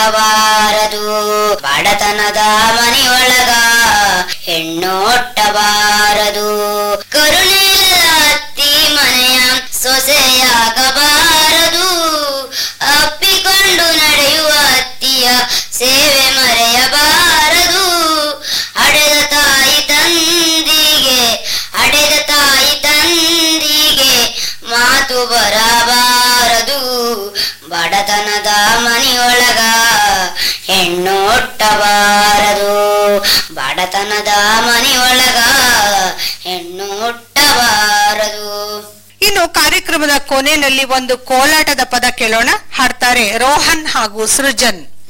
ಹುಟ್ಟಬಾರದು ಬಡತನದ ಮನೆಯೊಳಗ ಹೆಣ್ಣೊಟ್ಟಬಾರದು ಕರುಣೆಯ ಅತ್ತಿ ಮನೆಯ ಸೊಸೆಯಾಗಬಾರದು ಅಪ್ಪಿಕೊಂಡು ನಡೆಯುವ ಅತ್ತಿಯ ಸೇವೆ ಮರೆಯಬಾರದು ಹಡೆದ ತಾಯಿ ತಂದಿಗೆ ಹಡೆದ ತಾಯಿ ತಂದಿಗೆ ಮಾತು ಬರಬಾರದು ಬಡತನದ ಮನೆಯೊಳಗ ಹೆಣ್ಣು ಹುಟ್ಟಬಾರದು ಬಡತನದ ಮನೆಯೊಳಗ ಹೆಣ್ಣು ಹುಟ್ಟಬಾರದು ಇನ್ನು ಕಾರ್ಯಕ್ರಮದ ಕೊನೆಯಲ್ಲಿ ಒಂದು ಕೋಲಾಟದ ಪದ ಕೇಳೋಣ ಹಾಡ್ತಾರೆ ರೋಹನ್ ಹಾಗೂ ಸೃಜನ್